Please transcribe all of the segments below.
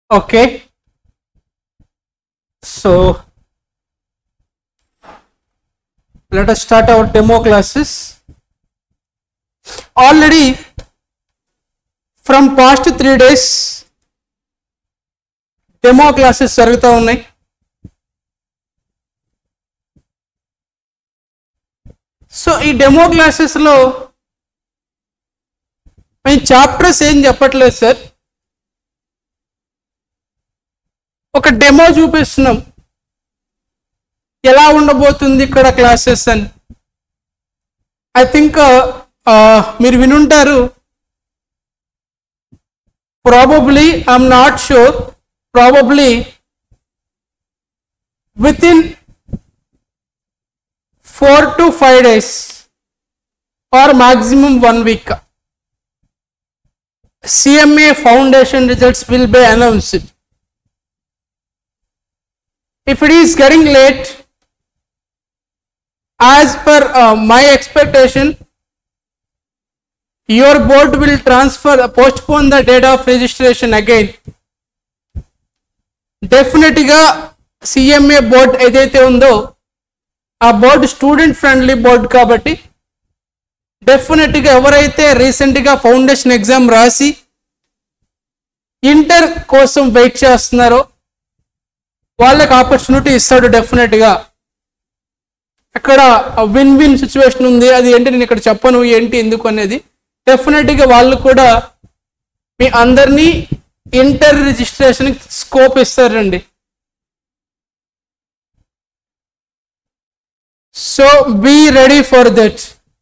Okay. So let us start our demo classes. Already from past three days demo classes జరుగుతూ ఉన్నాయి so ఈ demo క్లాసెస్లో మేము chapters ఏం చెప్పట్లేదు సార్ ఒక డెమో చూపిస్తున్నాం ఎలా ఉండబోతుంది ఇక్కడ క్లాసెస్ అని ఐ థింక్ మీరు వినుంటారు probably I'm not sure probably within four to five days or maximum one week CMA foundation results will be announced. If it is getting late, as per uh, my expectation, your board will transfer, postpone the date of registration again. డెఫినెట్గా CMA board ఏదైతే ఉందో ఆ board student friendly board కాబట్టి డెఫినెట్గా ఎవరైతే రీసెంట్గా foundation exam రాసి inter కోసం వెయిట్ చేస్తున్నారో వాళ్ళకి ఆపర్చునిటీ ఇస్తాడు డెఫినెట్గా అక్కడ విన్ విన్ సిచ్యువేషన్ ఉంది అది ఏంటి నేను ఇక్కడ చెప్పను ఏంటి ఎందుకు అనేది డెఫినెట్గా వాళ్ళు కూడా మీ అందరినీ ఇంటర్ రిజిస్ట్రేషన్ స్కోప్ ఇస్తారండి so be ready for that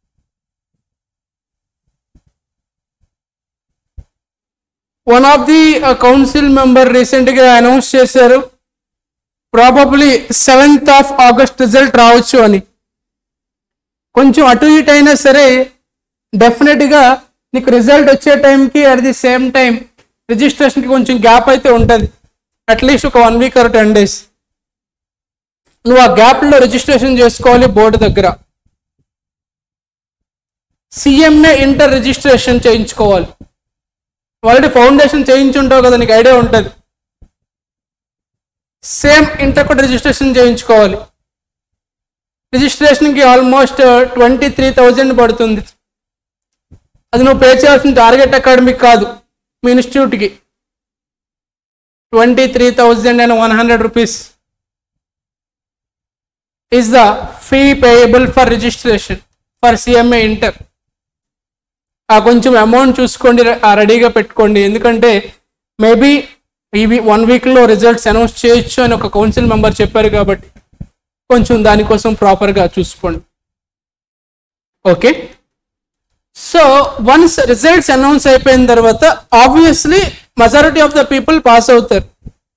one of the council member రీసెంట్గా అనౌన్స్ చేశారు probably seventh of August result రావచ్చు అని కొంచెం అటు ఇటు అయినా సరే డెఫినెట్గా నీకు రిజల్ట్ వచ్చే టైంకి అట్ ది సేమ్ టైం రిజిస్ట్రేషన్కి కొంచెం గ్యాప్ అయితే ఉంటుంది అట్లీస్ట్ ఒక one week or ten days నువ్వు ఆ గ్యాప్లో రిజిస్ట్రేషన్ చేసుకోవాలి బోర్డు దగ్గర సిఎంఏ ఇంటర్ రిజిస్ట్రేషన్ చేయించుకోవాలి ఆల్రెడీ ఫౌండేషన్ చేయించుంటావు కదా నీకు ఐడియా ఉంటుంది సేమ్ ఇంటర్ కూడా రిజిస్ట్రేషన్ చేయించుకోవాలి రిజిస్ట్రేషన్కి ఆల్మోస్ట్ ట్వంటీ త్రీ థౌజండ్ పడుతుంది అది నువ్వు పే చేయాల్సిన టార్గెట్ అకాడమిక్ కాదు మీ ఇన్స్టిట్యూట్కి twenty three thousand and one hundred rupees is the fee payable for registration for CMA inter ఆ కొంచెం అమౌంట్ చూసుకోండి ఆ రెడీగా పెట్టుకోండి ఎందుకంటే మేబీ ఇవి వన్ వీక్లో రిజల్ట్స్ అనౌన్స్ చేయొచ్చు అని ఒక కౌన్సిల్ మెంబర్ చెప్పారు కాబట్టి కొంచెం దానికోసం ప్రాపర్గా చూసుకోండి okay so once results announce అయిపోయిన తర్వాత obviously majority of the people pass అవుతారు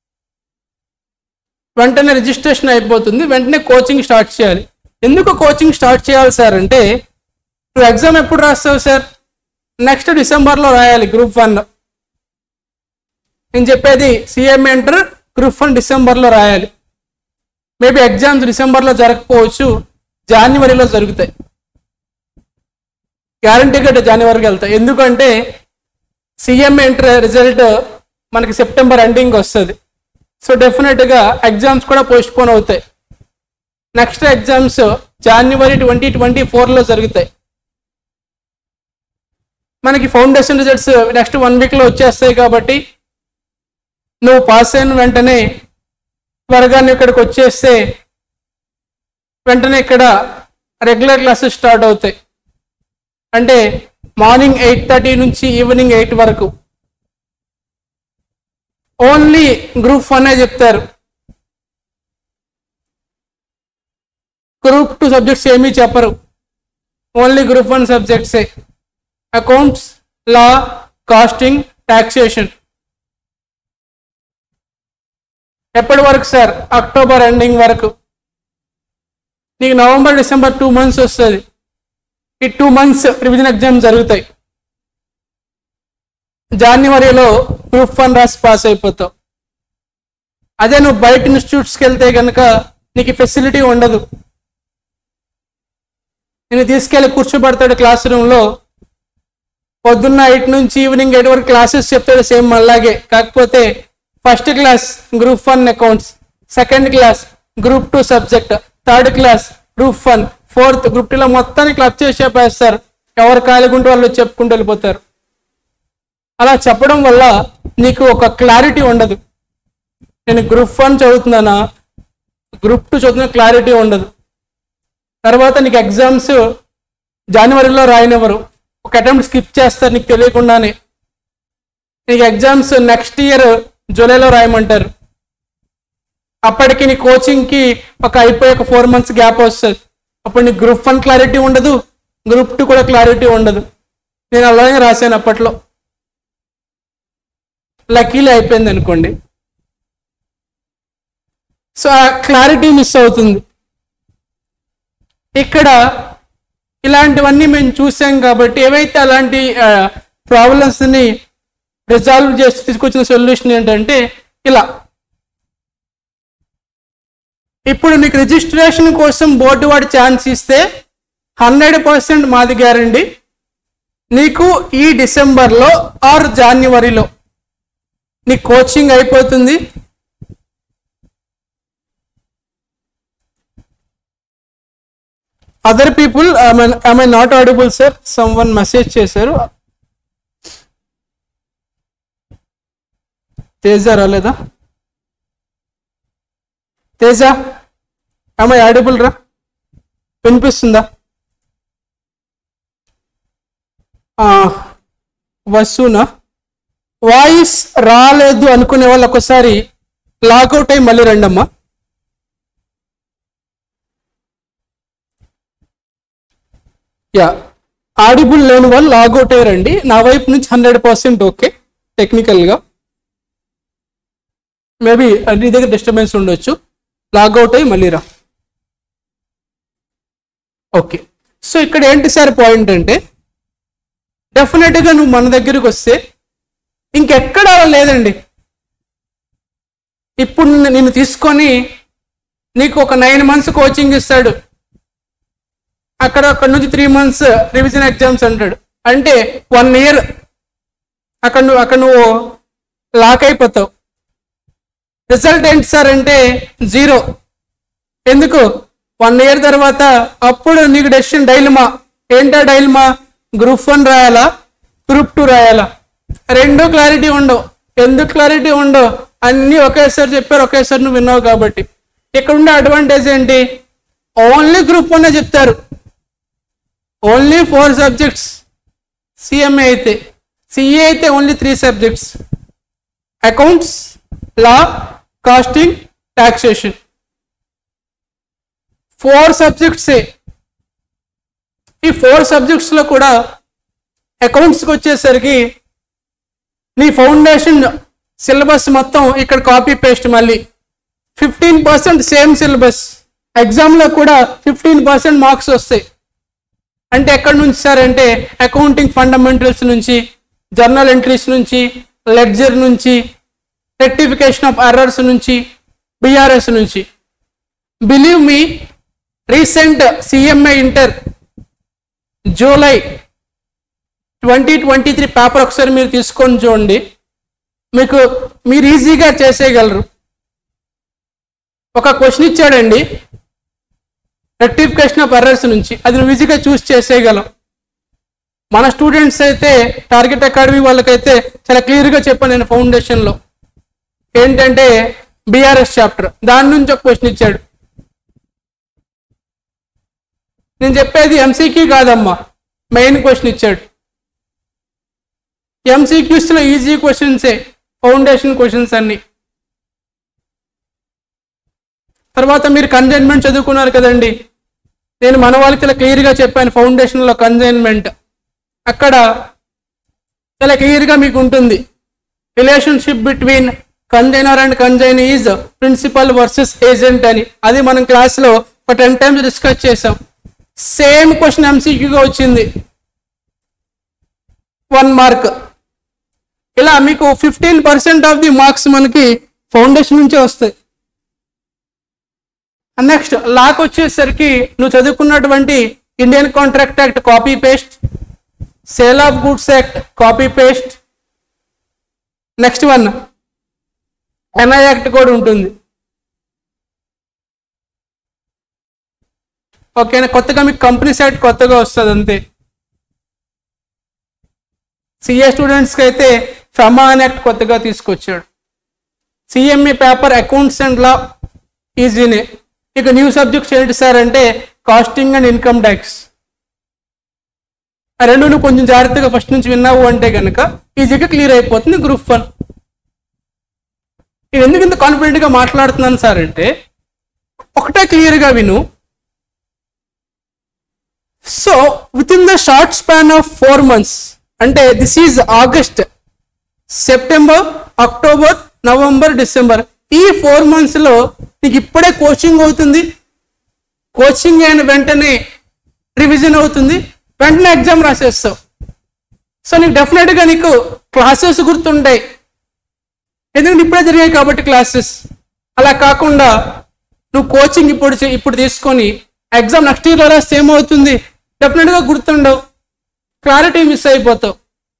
వెంటనే రిజిస్ట్రేషన్ అయిపోతుంది వెంటనే కోచింగ్ స్టార్ట్ చేయాలి ఎందుకు కోచింగ్ స్టార్ట్ చేయాలి సార్ అంటే నువ్వు ఎగ్జామ్ ఎప్పుడు రాస్తావు సార్ నెక్స్ట్ డిసెంబర్లో రాయాలి గ్రూప్ వన్ నేను చెప్పేది సిఎం ఎంటర్ గ్రూప్ వన్ డిసెంబర్లో రాయాలి మేబీ ఎగ్జామ్స్ డిసెంబర్లో జరగకపోవచ్చు జాన్వరిలో జరుగుతాయి గ్యారంటీగా జనవరికి వెళ్తాయి ఎందుకంటే సిఎం ఎంటర్ రిజల్ట్ మనకి సెప్టెంబర్ ఎండింగ్ వస్తుంది సో డెఫినెట్గా ఎగ్జామ్స్ కూడా పోస్ట్ పోన్ అవుతాయి next exams January twenty twenty ఫోర్లో జరుగుతాయి మనకి ఫౌండేషన్ రిజల్ట్స్ నెక్స్ట్ వన్ వీక్లో వచ్చేస్తాయి కాబట్టి నువ్వు పాస్ అయిన వెంటనే త్వరగా నువ్వు ఇక్కడికి వచ్చేస్తే వెంటనే ఇక్కడ రెగ్యులర్ క్లాసెస్ స్టార్ట్ అవుతాయి అంటే మార్నింగ్ ఎయిట్ థర్టీ నుంచి ఈవినింగ్ ఎయిట్ వరకు ఓన్లీ గ్రూప్ వన్ చెప్తారు గ్రూప్ టూ సబ్జెక్ట్స్ ఏమీ చెప్పరు ఓన్లీ గ్రూప్ వన్ సబ్జెక్ట్సే అకౌంట్స్ లా కాస్టింగ్ టాక్సేషన్ ఎప్పటి వరకు సార్ అక్టోబర్ ఎండింగ్ వరకు నీకు నవంబర్ డిసెంబర్ టూ మంత్స్ వస్తుంది ఈ టూ మంత్స్ రివిజన్ ఎగ్జామ్ జరుగుతాయి జాన్వరిలో గ్రూప్ వన్ రాసి పాస్ అయిపోతావు అదే నువ్వు బయట ఇన్స్టిట్యూట్స్కి వెళ్తే కనుక నీకు ఫెసిలిటీ ఉండదు నేను తీసుకెళ్ళి కూర్చోబెడతాడు క్లాస్ రూమ్లో పొద్దున్న ఎయిట్ నుంచి ఈవినింగ్ ఎయిట్ వరకు క్లాసెస్ చెప్తాడు సేమ్ అలాగే కాకపోతే first class group one accounts second class group two subject third class group one fourth group టూలో మొత్తాన్ని క్లబ్ చేసి చెప్పేస్తారు ఎవరు ఖాళీగుంటే వాళ్ళు చెప్పుకుంటూ వెళ్ళిపోతారు అలా చెప్పడం వల్ల నీకు ఒక క్లారిటీ ఉండదు నేను గ్రూప్ వన్ చదువుతున్నానా గ్రూప్ టూ చదువుతున్న క్లారిటీ ఉండదు తర్వాత నీకు ఎగ్జామ్స్ జనవరిలో రాయనివ్వరు ఒక అటెంప్ట్ స్కిప్ చేస్తారు నీకు తెలియకుండానే నీకు ఎగ్జామ్స్ నెక్స్ట్ ఇయర్ జూలైలో రాయమంటారు అప్పటికి నీ కోచింగ్కి ఒక అయిపోయి ఒక ఫోర్ మంత్స్ గ్యాప్ వస్తుంది అప్పుడు నీకు గ్రూప్ వన్ క్లారిటీ ఉండదు గ్రూప్ టూ కూడా క్లారిటీ ఉండదు నేను అలాగే రాశాను అప్పట్లో లక్కీలీ అయిపోయింది అనుకోండి సో ఆ క్లారిటీ మిస్ అవుతుంది ఇక్కడ ఇలాంటివన్నీ మేము చూసాం కాబట్టి ఏవైతే అలాంటి ప్రాబ్లమ్స్ని రిజాల్వ్ చేసి తీసుకొచ్చిన సొల్యూషన్ ఏంటంటే ఇలా ఇప్పుడు నీకు రిజిస్ట్రేషన్ కోసం బోర్డు వాడు ఛాన్స్ ఇస్తే హండ్రెడ్ పర్సెంట్ మాది గ్యారంటీ నీకు ఈ డిసెంబర్లో ఆర్ జాన్యువరిలో నీ కోచింగ్ అయిపోతుంది other people I not audible sir someone message చేశారు తేజ రాలేదా తేజ ఐ ఆడిబుల్ రా వినిపిస్తుందా వస్తునా వాయిస్ రాలేదు అనుకునే వాళ్ళు ఒకసారి లాగౌట్ అయ్యి మళ్ళీ రండమ్మా యా ఆడిబుల్ లేని వాళ్ళు లాగౌట్ అయ్యారండి నా వైపు నుంచి హండ్రెడ్ పర్సెంట్ ఓకే టెక్నికల్గా మేబీ నీ దగ్గర డిస్టర్బెన్స్ ఉండొచ్చు లాగౌట్ అయ్యి మళ్ళీ రా ఓకే సో ఇక్కడ ఏంటి సార్ పాయింట్ అంటే డెఫినెట్గా నువ్వు మన దగ్గరికి వస్తే ఇంకెక్కడా లేదండి ఇప్పుడు నిన్ను తీసుకొని నీకు ఒక నైన్ మంత్స్ కోచింగ్ ఇస్తాడు అక్కడ అక్కడ నుంచి త్రీ మంత్స్ రివిజన్ ఎగ్జామ్స్ అంటాడు అంటే వన్ ఇయర్ అక్కడ నువ్వు అక్కడ నువ్వు లాక్ అయిపోతావు రిజల్ట్ ఏంటి సార్ అంటే జీరో ఎందుకు వన్ ఇయర్ తర్వాత అప్పుడు నీకు డెసిషన్ డైల్మా ఏంటా డైల్మా గ్రూప్ వన్ రాయాలా గ్రూప్ టూ రాయాలా రెండు క్లారిటీ ఉండవు ఎందుకు క్లారిటీ ఉండవు అన్నీ ఒకేసారి చెప్పారు ఒకేసారి నువ్వు విన్నావు కాబట్టి ఇక్కడ ఉండే అడ్వాంటేజ్ ఏంటి ఓన్లీ గ్రూప్ వన్ చెప్తారు ఓన్లీ ఫోర్ సబ్జెక్ట్స్ సిఎంఏ అయితే సిఏ అయితే only three subjects accounts law costing taxation four సబ్జెక్ట్సే ఈ ఫోర్ సబ్జెక్ట్స్లో కూడా అకౌంట్స్కి వచ్చేసరికి నీ ఫౌండేషన్ సిలబస్ మొత్తం ఇక్కడ కాపీ పేస్ట్ మళ్ళీ ఫిఫ్టీన్ పర్సెంట్ సేమ్ సిలబస్ ఎగ్జామ్లో కూడా ఫిఫ్టీన్ పర్సెంట్ మార్క్స్ వస్తాయి అంటే ఎక్కడి నుంచి సార్ అంటే అకౌంటింగ్ ఫండమెంటల్స్ నుంచి జర్నల్ ఎంట్రీస్ నుంచి లెడ్జర్ నుంచి రెక్టిఫికేషన్ ఆఫ్ ఎర్రర్స్ నుంచి బిఆర్ఎస్ నుంచి బిలీవ్ మీ recent CMA inter July twenty twenty three paper ఒకసారి మీరు తీసుకొని చూడండి మీకు మీరు ఈజీగా చేసేయగలరు ఒక క్వశ్చన్ ఇచ్చాడండి రెక్టిఫికేషన్ ఆఫ్ ఎర్రర్స్ నుంచి అది నువ్వు ఈజీగా చూస్ చేసేయగలం మన స్టూడెంట్స్ అయితే టార్గెట్ అకాడమీ వాళ్ళకైతే చాలా క్లియర్గా చెప్పాను నేను ఫౌండేషన్లో ఏంటంటే బీఆర్ఎస్ చాప్టర్ దాని నుంచి ఒక క్వశ్చన్ ఇచ్చాడు నేను చెప్పేది ఎంసీక్యూ కాదమ్మా మెయిన్ క్వశ్చన్ ఇచ్చాడు ఎంసీక్యూస్లో ఈజీ క్వశ్చన్సే ఫౌండేషన్ క్వశ్చన్స్ అన్ని తర్వాత మీరు కన్జైన్మెంట్ చదువుకున్నారు కదండి నేను మన వాళ్ళకి చాలా క్లియర్గా చెప్పాను ఫౌండేషన్లో కన్జైన్మెంట్ అక్కడ చాలా క్లియర్గా మీకు ఉంటుంది relationship between consignor and consignee is principal versus agent అని అది మనం క్లాస్లో ఒక టెన్ టైమ్స్ డిస్కస్ చేసాం సేమ్ క్వశ్చన్ ఎంసీక్యూగా వచ్చింది వన్ మార్క్ ఇలా మీకు fifteen percent of the marks మనకి ఫౌండేషన్ నుంచే వస్తాయి నెక్స్ట్ లాక్ వచ్చేసరికి నువ్వు చదువుకున్నటువంటి Indian contract act copy paste sale of goods act copy paste next one NI act కూడా ఉంటుంది ఓకేనా కొత్తగా మీకు కంపెనీ సైట్ కొత్తగా వస్తుంది అంతే సిఏ స్టూడెంట్స్కి అయితే ఫెమాన్ యాక్ట్ కొత్తగా తీసుకొచ్చాడు CMA paper accounts and law ఈజీనే ఇక న్యూ సబ్జెక్ట్స్ ఏంటి సార్ అంటే కాస్టింగ్ అండ్ ఇన్కమ్ ట్యాక్స్ ఆ రెండు నువ్వు కొంచెం జాగ్రత్తగా ఫస్ట్ నుంచి విన్నావు అంటే కనుక ఈజీగా క్లియర్ అయిపోతుంది గ్రూప్ వన్ నేను ఎందుకు ఇంత కాన్ఫిడెంట్గా మాట్లాడుతున్నాను సార్ అంటే ఒకటే క్లియర్గా విను so with in the short span of four months అంటే this is August September October November December ఈ ఫోర్ మంత్స్లో నీకు ఇప్పుడే కోచింగ్ అవుతుంది కోచింగ్ అయిన వెంటనే రివిజన్ అవుతుంది వెంటనే ఎగ్జామ్ రాసేస్తావు సో నీకు డెఫినెట్గా నీకు క్లాసెస్ గుర్తుంటాయి ఎందుకంటే ఇప్పుడే జరిగాయి కాబట్టి క్లాసెస్ అలా కాకుండా నువ్వు కోచింగ్ ఇప్పుడు చే- ఇప్పుడు తీసుకొని ఎగ్జామ్ నెక్స్ట్ ఇయర్లో రాస్తే ఏమవుతుంది డెఫినెట్గా గుర్తుండవు క్లారిటీ మిస్ అయిపోతావు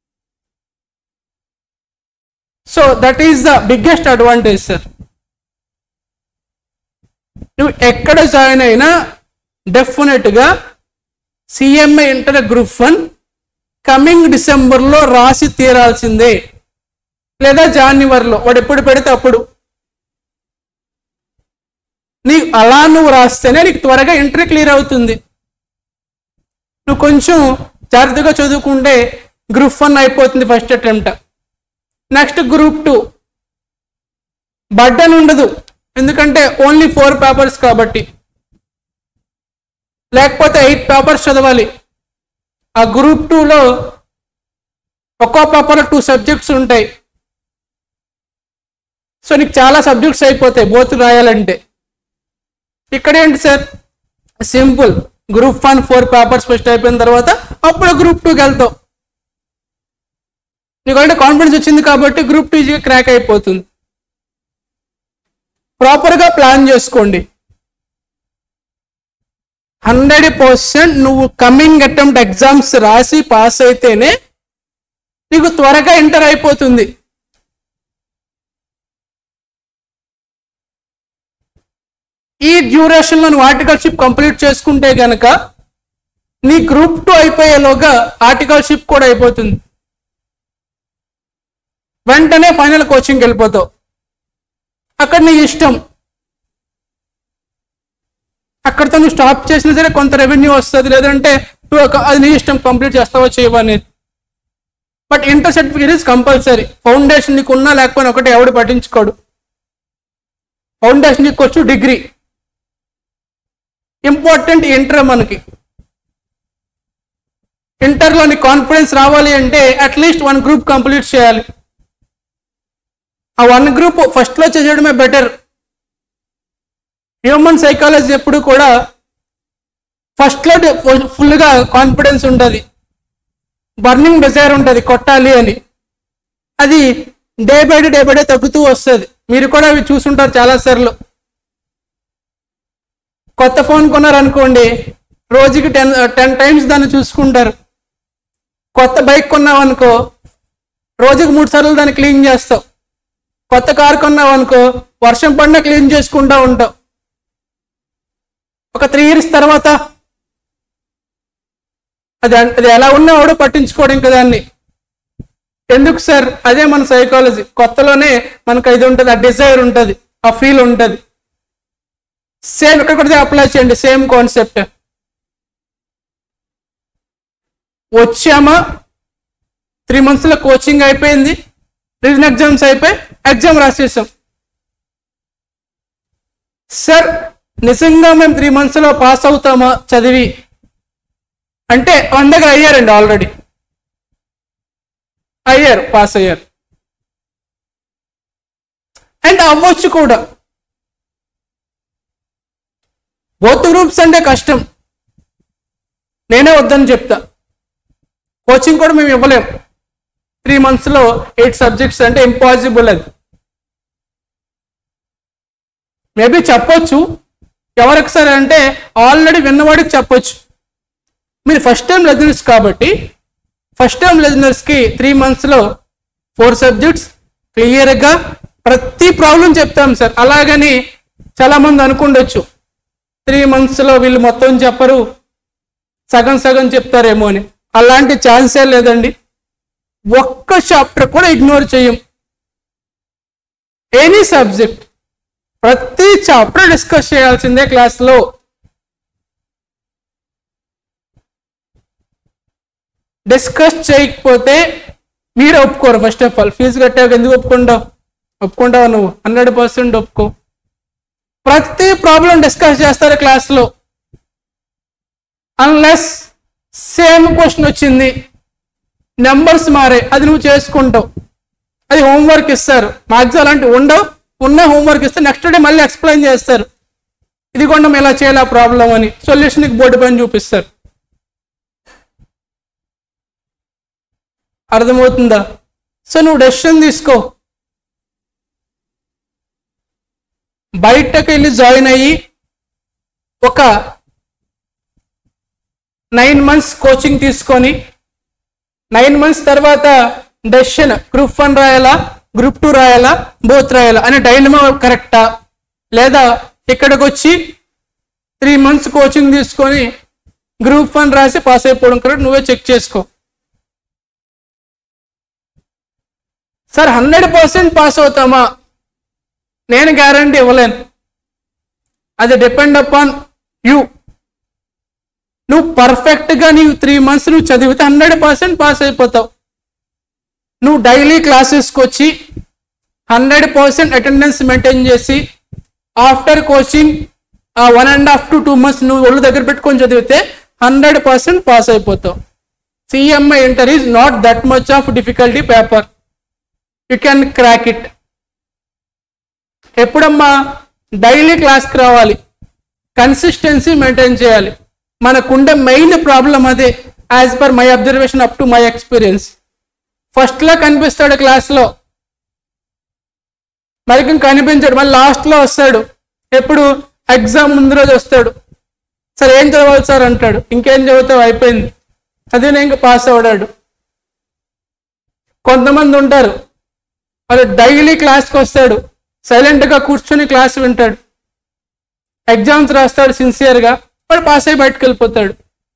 so that is the biggest advantage sir నువ్వు ఎక్కడ జాయిన్ అయినా డెఫినెట్గా CMA inter group one coming డిసెంబర్లో రాసి తీరాల్సిందే లేదా జాన్యువరిలో వాడు ఎప్పుడు పెడితే అప్పుడు నీ అలా నువ్వు రాస్తేనే నీకు త్వరగా ఎంట్రీ క్లియర్ అవుతుంది నువ్వు కొంచెం జాగ్రత్తగా చదువుకుంటే గ్రూప్ వన్ అయిపోతుంది first attempt next group two burden ఉండదు ఎందుకంటే ఓన్లీ ఫోర్ పేపర్స్ కాబట్టి లేకపోతే ఎయిట్ పేపర్స్ చదవాలి ఆ గ్రూప్ టూలో ఒక్కో పేపర్లో టూ సబ్జెక్ట్స్ ఉంటాయి సో నీకు చాలా సబ్జెక్ట్స్ అయిపోతాయి బోత్ రాయాలంటే ఇక్కడ ఏంటి sir simple group one four papers first అయిపోయిన తర్వాత అప్పుడు గ్రూప్ టూకి వెళ్తావు నీకు అంటే కాన్ఫిడెన్స్ వచ్చింది కాబట్టి గ్రూప్ టూ ఈజీగా క్రాక్ అయిపోతుంది ప్రాపర్గా ప్లాన్ చేసుకోండి హండ్రెడ్ పర్సెంట్ నువ్వు కమింగ్ అటెంప్ట్ ఎగ్జామ్స్ రాసి పాస్ అయితేనే నీకు త్వరగా ఎంటర్ అయిపోతుంది ఈ డ్యూరేషన్లో నువ్వు ఆర్టికల్షిప్ కంప్లీట్ చేసుకుంటే గనక నీ గ్రూప్ టూ అయిపోయేలోగా ఆర్టికల్షిప్ కూడా అయిపోతుంది వెంటనే ఫైనల్ కోచింగ్కి వెళ్ళిపోతావు అక్కడ నీ ఇష్టం అక్కడితో నువ్వు స్టాప్ చేసినా సరే కొంత రెవెన్యూ వస్తుంది లేదంటే నువ్వు ఒక- అది నీ ఇష్టం కంప్లీట్ చేస్తావో చేయవా అనేది but inter certificate is compulsory foundation నీకు ఉన్నా లేకపోయినా ఒకటి ఎవడు పట్టించుకోడు ఫౌండేషన్ నీకు వచ్చు డిగ్రీ ఇంపార్టెంట్ ఇంటర్ మనకి ఇంటర్లో నీ కాన్ఫిడెన్స్ రావాలి అంటే అట్లీస్ట్ వన్ గ్రూప్ కంప్లీట్ చేయాలి ఆ వన్ గ్రూప్ ఫస్ట్లో చేసేయడమే బెటర్ హ్యూమన్ సైకాలజీ ఎప్పుడు కూడా ఫస్ట్లో ఫుల్గా కాన్ఫిడెన్స్ ఉంటుంది బర్నింగ్ డిజైర్ ఉంటుంది కొట్టాలి అని అది day by day day by day తగ్గుతూ వస్తుంది మీరు కూడా అవి చూసుంటారు చాలా సార్లు కొత్త ఫోన్ కొన్నారనుకోండి రోజుకి టెన్ టెన్ టైమ్స్ దాన్ని చూసుకుంటారు కొత్త బైక్ కొన్నావు అనుకో రోజుకి మూడు సార్లు దాన్ని క్లీన్ చేస్తావు కొత్త కార్ కొన్నావు అనుకో వర్షం పడినా క్లీన్ చేసుకుంటా ఉంటావు ఒక త్రీ ఇయర్స్ తర్వాత అది అది ఎలా ఉన్నా కూడా పట్టించుకోవడం ఇంకా దాన్ని ఎందుకు సార్ అదే మన సైకాలజీ కొత్తలోనే మనకు ఇది ఉంటుంది ఆ డిజైర్ ఉంటుంది ఆ ఫీల్ ఉంటుంది సేమ్ ఇక్కడ కూడా అప్లై చేయండి సేమ్ కాన్సెప్ట్ వచ్చామా త్రీ మంత్స్లో కోచింగ్ అయిపోయింది రివిజన్ ఎగ్జామ్స్ అయిపోయి ఎగ్జామ్ రాసేసాం సార్ నిజంగా మేము త్రీ మంత్స్లో పాస్ అవుతామా చదివి అంటే వన్ దగ్గర అయ్యారండి ఆల్రెడీ అయ్యారు పాస్ అయ్యారు అండ్ అవ్వచ్చు కూడా బోత్ గ్రూప్స్ అంటే కష్టం నేనే వద్దని చెప్తా కోచింగ్ కూడా మేము ఇవ్వలేం త్రీ మంత్స్లో ఎయిట్ సబ్జెక్ట్స్ అంటే ఇంపాసిబుల్ అది మేబీ చెప్పొచ్చు ఎవరికి సరే అంటే ఆల్రెడీ విన్నవాడికి చెప్పొచ్చు మీరు ఫస్ట్ టైం లెజనర్స్ కాబట్టి ఫస్ట్ టైం లెజనర్స్కి త్రీ మంత్స్లో ఫోర్ సబ్జెక్ట్స్ క్లియర్గా ప్రతి ప్రాబ్లం చెప్తాం సార్ అలాగని చాలా మంది అనుకుండొచ్చు త్రీ మంత్స్లో వీళ్ళు మొత్తం చెప్పరు సగం సగం చెప్తారేమో అని అలాంటి ఛాన్సే లేదండి ఒక్క చాప్టర్ కూడా ఇగ్నోర్ చేయం ఎనీ సబ్జెక్ట్ ప్రతి చాప్టర్ డిస్కస్ చేయాల్సిందే క్లాస్లో డిస్కస్ చేయకపోతే మీరు ఒప్పుకోరు ఫస్ట్ ఆఫ్ ఆల్ ఫీజు కట్టాక ఎందుకు ఒప్పుకుంటావు ఒప్పుకుంటావా నువ్వు హండ్రెడ్ పర్సెంట్ ఒప్పుకో ప్రతి ప్రాబ్లం డిస్కస్ చేస్తారు క్లాస్లో అన్లెస్ సేమ్ క్వశ్చన్ వచ్చింది నెంబర్స్ మారే అది నువ్వు చేసుకుంటావు అది హోంవర్క్ ఇస్తారు మ్యాథ్స్ అలాంటివి ఉండవు ఉన్న హోంవర్క్ ఇస్తే నెక్స్ట్ డే మళ్ళీ ఎక్స్ప్లెయిన్ చేస్తారు ఇది కొండం ఎలా చేయాలి ఆ ప్రాబ్లం అని సొల్యూషన్కి బోర్డు పైన చూపిస్తారు అర్థమవుతుందా సో నువ్వు డెసిషన్ తీసుకో బయటకు వెళ్ళి జాయిన్ అయ్యి ఒక నైన్ మంత్స్ కోచింగ్ తీసుకొని నైన్ మంత్స్ తర్వాత డెసిషన్ గ్రూప్ వన్ రాయాలా గ్రూప్ టూ రాయాలా బోత్ రాయాలా అనే డైనమో కరెక్టా లేదా ఇక్కడికి వచ్చి త్రీ మంత్స్ కోచింగ్ తీసుకొని గ్రూప్ వన్ రాసి పాస్ అయిపోవడం కరెక్ట్ నువ్వే చెక్ చేసుకో సార్ హండ్రెడ్ పర్సెంట్ పాస్ అవుతామా నేను గ్యారంటీ ఇవ్వలేను అది డిపెండ్ అపాన్ యూ నువ్వు పర్ఫెక్ట్గా నీవు త్రీ మంత్స్ నువ్వు చదివితే హండ్రెడ్ పర్సెంట్ పాస్ అయిపోతావు నువ్వు డైలీ క్లాసెస్కి వచ్చి హండ్రెడ్ పర్సెంట్ అటెండెన్స్ మెయింటైన్ చేసి ఆఫ్టర్ కోచింగ్ ఆ one and half to two months నువ్వు ఒళ్ళు దగ్గర పెట్టుకొని చదివితే హండ్రెడ్ పర్సెంట్ పాస్ అయిపోతావు CMA inter is not that much of difficulty paper you can crack it ఎప్పుడమ్మా డైలీ క్లాస్కి రావాలి కన్సిస్టెన్సీ మెయింటైన్ చేయాలి మనకుండే మెయిన్ ప్రాబ్లం అదే as per my observation up to my experience ఫస్ట్లో కనిపిస్తాడు క్లాస్లో మరి కనిపించాడు మళ్ళీ లాస్ట్లో వస్తాడు ఎప్పుడు ఎగ్జామ్ ముందు రోజు వస్తాడు సార్ ఏం చదవాలి సార్ అంటాడు ఇంకేం చదువుతావు అయిపోయింది అదే నేను ఇంకా పాస్ అవడాడు కొంతమంది ఉంటారు వాళ్ళు డైలీ క్లాస్కి వస్తాడు సైలెంట్గా కూర్చొని క్లాస్ వింటాడు ఎగ్జామ్స్ రాస్తాడు సిన్సియర్గా వాడు పాస్ అయి బయటకు వెళ్ళిపోతాడు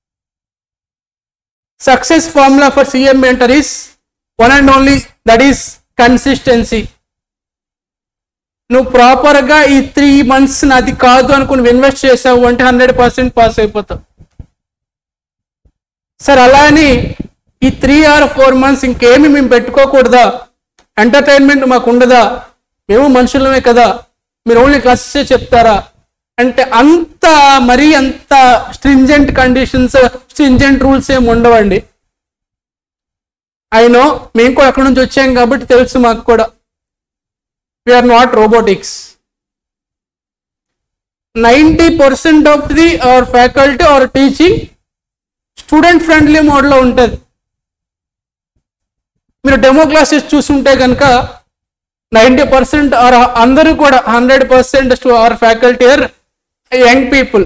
success formula for CMA inter is one and only that is consistency నువ్వు ప్రాపర్గా ఈ త్రీ మంత్స్ నాది కాదు అనుకుని ఇన్వెస్ట్ చేసావు అంటే హండ్రెడ్ పర్సెంట్ పాస్ అయిపోతావు సార్ అలా అని ఈ త్రీ ఆర్ ఫోర్ మంత్స్ ఇంకేమి మేము పెట్టుకోకూడదా ఎంటర్టైన్మెంట్ మాకు ఉండదా మేము మనుషులమే కదా మీరు ఓన్లీ క్లాసెస్ చెప్తారా అంటే అంత మరీ అంత స్ట్రింజెంట్ కండిషన్స్ స్ట్రింజెంట్ రూల్స్ ఏమి ఉండవండి అయినో మేము కూడా అక్కడ నుంచి వచ్చాం కాబట్టి తెలుసు మాకు కూడా we're not robotics ninety percent of the our faculty are teaching student friendly మోడ్లో ఉంటుంది మీరు డెమో క్లాసెస్ చూసుంటే కనుక నైంటీ పర్సెంట్ ఆర్ అందరూ కూడా hundred percent are faculty are young people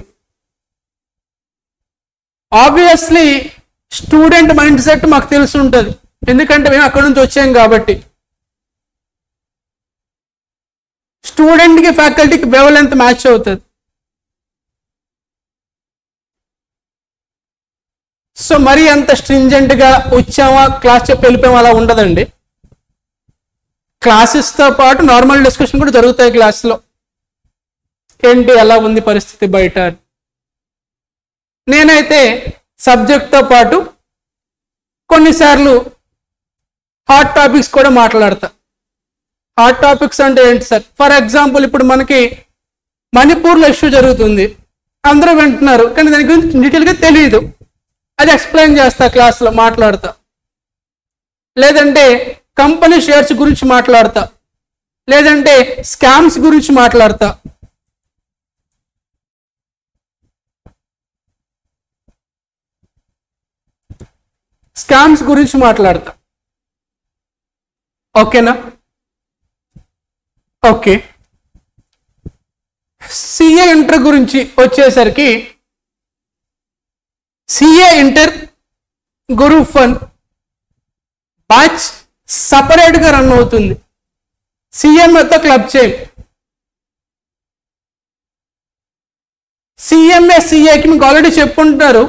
obviously student mindset మాకు తెలిసి ఉంటుంది ఎందుకంటే మేము అక్కడ నుంచి వచ్చాం కాబట్టి స్టూడెంట్కి ఫ్యాకల్టీకి వేవ్ లెంత్ మ్యాచ్ అవుతుంది సో మరీ అంత స్ట్రింజెంట్గా వచ్చామా క్లాస్ చెప్పి వెళ్ళిపోయామా అలా ఉండదండి క్లాసెస్తో పాటు నార్మల్ డిస్కషన్ కూడా జరుగుతాయి క్లాస్లో ఏంటి ఎలా ఉంది పరిస్థితి బయట అని. నేనైతే సబ్జెక్ట్తో పాటు కొన్నిసార్లు హాట్ టాపిక్స్ కూడా మాట్లాడతా హాట్ టాపిక్స్ అంటే ఏంటి సార్ ఫర్ ఎగ్జాంపుల్ ఇప్పుడు మనకి మణిపూర్లో ఇష్యూ జరుగుతుంది అందరూ వింటున్నారు కానీ దాని గురించి డీటెయిల్గా తెలియదు అది ఎక్స్ప్లెయిన్ చేస్తా క్లాస్లో మాట్లాడతా లేదంటే కంపెనీ షేర్స్ గురించి మాట్లాడతా లేదంటే స్కామ్స్ గురించి మాట్లాడతా స్కామ్స్ గురించి మాట్లాడతా ఓకేనా ఓకే సిఏ ఇంటర్ గురించి వచ్చేసరికి సిఏ ఇంటర్ గురు ఫన్ బ్యాచ్ సపరేట్గా రన్ అవుతుంది సిఎంఏతో క్లబ్ చేయం సిఎంఏ సిఏకి మీకు ఆల్రెడీ చెప్పుకుంటున్నారు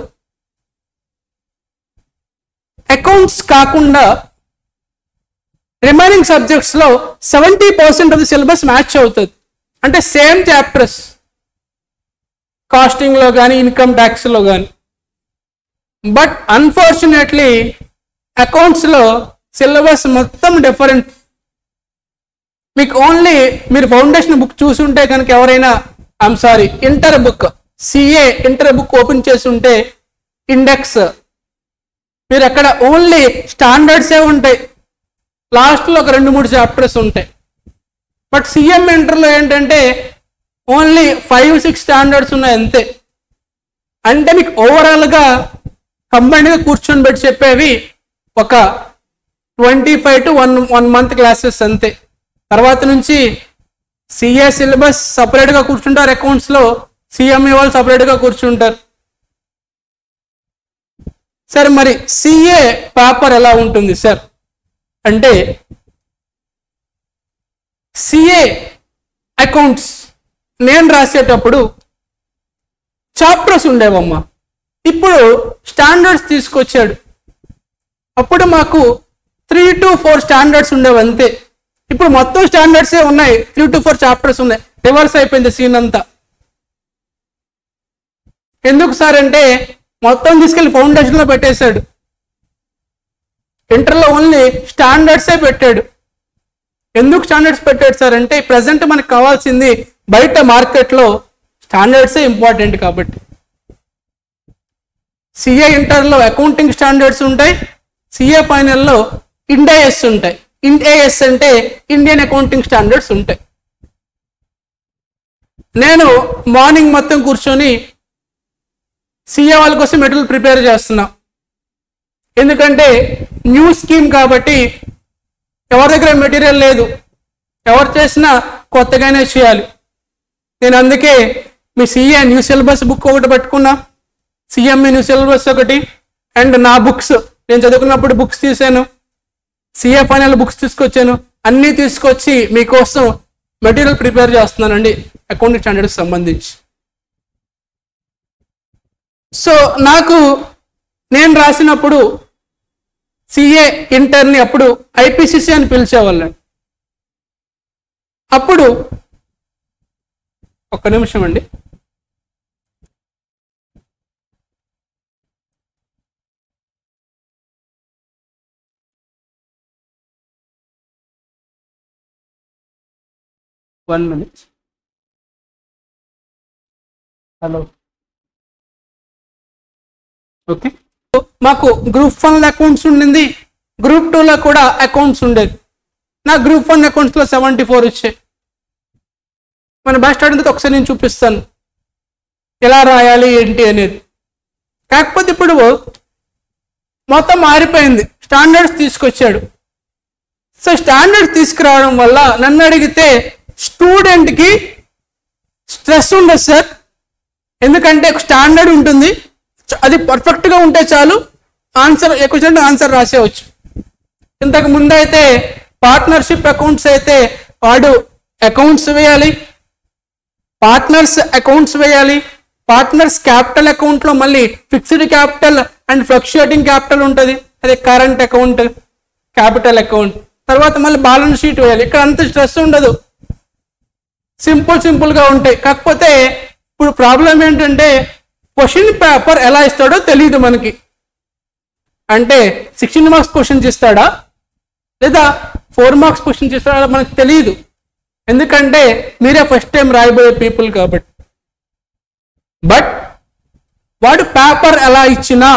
అకౌంట్స్ కాకుండా రిమైనింగ్ సబ్జెక్ట్స్ లో seventy percent of the syllabus match అవుతుంది అంటే సేమ్ చాప్టర్స్ కాస్టింగ్ లో కానీ ఇన్కమ్ ట్యాక్స్ లో కానీ బట్ అన్ఫార్చునేట్లీ అకౌంట్స్ లో సిలబస్ మొత్తం డిఫరెంట్ మీకు ఓన్లీ మీరు ఫౌండేషన్ బుక్ చూసుంటే కనుక ఎవరైనా I'm sorry inter book CA inter book open చేసి ఉంటే ఇండెక్స్ మీరు అక్కడ ఓన్లీ స్టాండర్డ్సే ఉంటాయి లాస్ట్లో ఒక రెండు మూడు చాప్టర్స్ ఉంటాయి బట్ సిఎం ఇంటర్లో ఏంటంటే ఓన్లీ ఫైవ్ సిక్స్ స్టాండర్డ్స్ ఉన్నాయి అంతే అంటే మీకు ఓవరాల్గా కంబైన్డ్గా కూర్చొని పెట్టి చెప్పేవి ఒక twenty five to one one month classes అంతే తర్వాత నుంచి సిఏ సిలబస్ సపరేట్గా కూర్చుంటారు అకౌంట్స్లో సిఎంఏ వాళ్ళు సపరేట్గా కూర్చుంటారు సార్ మరి సిఏ పేపర్ ఎలా ఉంటుంది సార్ అంటే సిఏ అకౌంట్స్ నేను రాసేటప్పుడు చాప్టర్స్ ఉండేవమ్మా ఇప్పుడు స్టాండర్డ్స్ తీసుకొచ్చాడు అప్పుడు మాకు త్రీ టు ఫోర్ స్టాండర్డ్స్ ఉండేవి అంతే ఇప్పుడు మొత్తం స్టాండర్డ్సే ఉన్నాయి త్రీ టు ఫోర్ చాప్టర్స్ ఉన్నాయి రివర్స్ అయిపోయింది సీన్ అంతా ఎందుకు సార్ అంటే మొత్తం తీసుకెళ్లి ఫౌండేషన్లో పెట్టేశాడు ఇంటర్లో ఓన్లీ స్టాండర్డ్సే పెట్టాడు ఎందుకు స్టాండర్డ్స్ పెట్టాడు సార్ అంటే ప్రజెంట్ మనకు కావాల్సింది బయట మార్కెట్లో స్టాండర్డ్సే ఇంపార్టెంట్ కాబట్టి సిఏ ఇంటర్లో అకౌంటింగ్ స్టాండర్డ్స్ ఉంటాయి సిఏ ఫైనల్లో ఇండేఎస్ ఉంటాయి ఇండేఎస్ అంటే ఇండియన్ అకౌంటింగ్ స్టాండర్డ్స్ ఉంటాయి నేను మార్నింగ్ మొత్తం కూర్చొని సిఏ వాళ్ళ కోసం మెటీరియల్ ప్రిపేర్ చేస్తున్నా ఎందుకంటే న్యూ స్కీమ్ కాబట్టి ఎవరి దగ్గర మెటీరియల్ లేదు ఎవరు చేసినా కొత్తగానే చేయాలి నేను అందుకే మీ సిఏ న్యూ సిలబస్ బుక్ ఒకటి పట్టుకున్నా సిఎంఏ న్యూ సిలబస్ ఒకటి అండ్ నా బుక్స్ నేను చదువుకున్నప్పుడు బుక్స్ తీసాను సిఏ ఫైనల్ బుక్స్ తీసుకొచ్చాను అన్నీ తీసుకొచ్చి మీకోసం మెటీరియల్ ప్రిపేర్ చేస్తున్నానండి అకౌంటింగ్ స్టాండర్డ్కి సంబంధించి సో నాకు నేను రాసినప్పుడు సిఏ ఇంటర్ని అప్పుడు ఐపీసీసీ అని పిలిచేవాళ్ళండి అప్పుడు ఒక్క నిమిషం అండి వన్ మినిట్ హలో ఓకే మాకు గ్రూప్ వన్ అకౌంట్స్ ఉండింది గ్రూప్ టూలో కూడా అకౌంట్స్ ఉండేది నా గ్రూప్ వన్ అకౌంట్స్లో సెవెంటీ ఫోర్ వచ్చాయి మన బ్యాచ్ స్టార్ట్ అయితే ఒకసారి నేను చూపిస్తాను ఎలా రాయాలి ఏంటి అనేది కాకపోతే ఇప్పుడు మొత్తం మారిపోయింది స్టాండర్డ్స్ తీసుకొచ్చాడు సో స్టాండర్డ్స్ తీసుకురావడం వల్ల నన్ను అడిగితే స్టూడెంట్కి స్ట్రెస్ ఉండదు సార్ ఎందుకంటే ఒక స్టాండర్డ్ ఉంటుంది చ- అది పర్ఫెక్ట్గా ఉంటే చాలు ఆన్సర్ ఏ క్వశ్చన్ ఆన్సర్ రాసేయవచ్చు ఇంతకు ముందు అయితే పార్ట్నర్షిప్ అకౌంట్స్ అయితే వాడు అకౌంట్స్ వేయాలి పార్ట్నర్స్ అకౌంట్స్ వేయాలి పార్ట్నర్స్ క్యాపిటల్ అకౌంట్లో మళ్ళీ fixed capital and fluctuating capital ఉంటుంది అదే కరెంట్ అకౌంట్ క్యాపిటల్ అకౌంట్ తర్వాత మళ్ళీ బ్యాలెన్స్ షీట్ వేయాలి ఇక్కడ అంత స్ట్రెస్ ఉండదు సింపుల్ సింపుల్ గా ఉంటాయి కాకపోతే ఇప్పుడు ప్రాబ్లం ఏంటంటే క్వశ్చన్ పేపర్ ఎలా ఇస్తాడో తెలియదు మనకి అంటే సిక్స్టీన్ మార్క్స్ క్వశ్చన్స్ ఇస్తాడా లేదా ఫోర్ మార్క్స్ క్వశ్చన్స్ ఇస్తాడా మనకు తెలియదు ఎందుకంటే మీరే ఫస్ట్ టైం రాయబోయే పీపుల్ కాబట్టి బట్ వాడు పేపర్ ఎలా ఇచ్చినా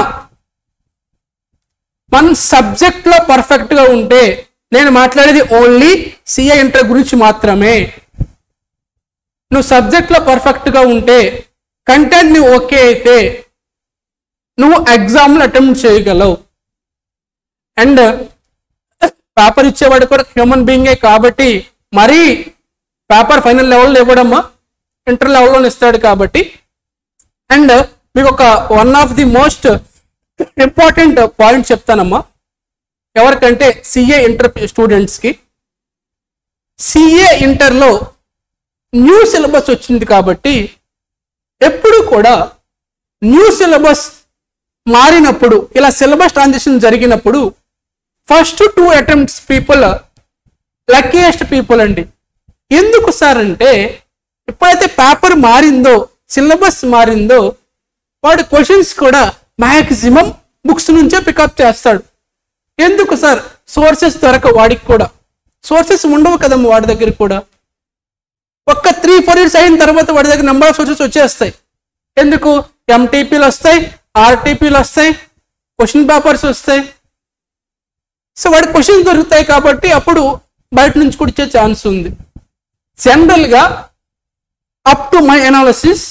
మన సబ్జెక్ట్లో పర్ఫెక్ట్గా ఉంటే నేను మాట్లాడేది ఓన్లీ సిఏ ఇంటర్ గురించి మాత్రమే నువ్వు సబ్జెక్ట్లో పర్ఫెక్ట్గా ఉంటే కంటెంట్ ని ఓకే అయితే నువ్వు ఎగ్జామ్లు అటెంప్ట్ చేయగలవు అండ్ పేపర్ ఇచ్చేవాడు కూడా హ్యూమన్ బీయింగే కాబట్టి మరీ పేపర్ ఫైనల్ లెవెల్లో ఇవ్వడమ్మా ఇంటర్ లెవెల్లో ఇస్తాడు కాబట్టి అండ్ మీకు ఒక one of the most important point చెప్తానమ్మా ఎవరికంటే సిఏ ఇంటర్ స్టూడెంట్స్కి సిఏ ఇంటర్లో న్యూ సిలబస్ వచ్చింది కాబట్టి ఎప్పుడు కూడా న్యూ సిలబస్ మారినప్పుడు ఇలా సిలబస్ ట్రాన్సిషన్ జరిగినప్పుడు first two attempts people luckiest people అండి ఎందుకు సార్ అంటే ఎప్పుడైతే పేపర్ మారిందో సిలబస్ మారిందో వాడి క్వశ్చన్స్ కూడా మ్యాక్సిమం బుక్స్ నుంచే పికప్ చేస్తాడు ఎందుకు సార్ సోర్సెస్ దొరక వాడికి కూడా సోర్సెస్ ఉండవు కదమ్మా వాడి దగ్గర కూడా ఒక్క త్రీ ఫోర్ ఇయర్స్ అయిన తర్వాత వాడి దగ్గర నెంబర్ ఆఫ్ సోర్సెస్ వచ్చేస్తాయి ఎందుకు ఎంటీపీలు వస్తాయి ఆర్టీపీలు వస్తాయి క్వశ్చన్ పేపర్స్ వస్తాయి సో వాడి క్వశ్చన్స్ దొరుకుతాయి కాబట్టి అప్పుడు బయట నుంచి కూడా ఇచ్చే ఛాన్స్ ఉంది జనరల్గా up to my analysis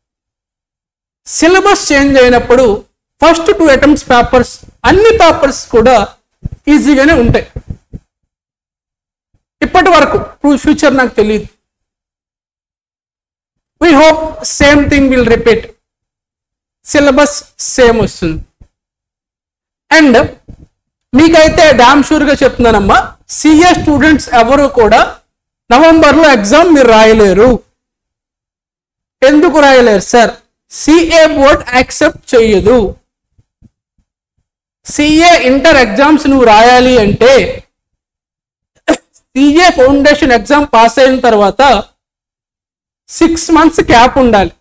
syllabus change అయినప్పుడు ఫస్ట్ టూ అటెంప్ట్స్ పేపర్స్ అన్ని పేపర్స్ కూడా ఈజీగానే ఉంటాయి ఇప్పటి వరకు ఫ్యూచర్ నాకు తెలియదు we hope same thing will repeat syllabus same వస్తుంది అండ్ మీకైతే డామ్ షూర్గా చెప్తున్నానమ్మా సిఏ స్టూడెంట్స్ ఎవరు కూడా నవంబర్లో ఎగ్జామ్ మీరు రాయలేరు ఎందుకు రాయలేరు సార్ సిఏ బోర్డ్ యాక్సెప్ట్ చేయదు సిఏ ఇంటర్ ఎగ్జామ్స్ నువ్వు రాయాలి అంటే సిఏ ఫౌండేషన్ ఎగ్జామ్ పాస్ అయిన తర్వాత సిక్స్ మంత్స్ క్యాప్ ఉండాలి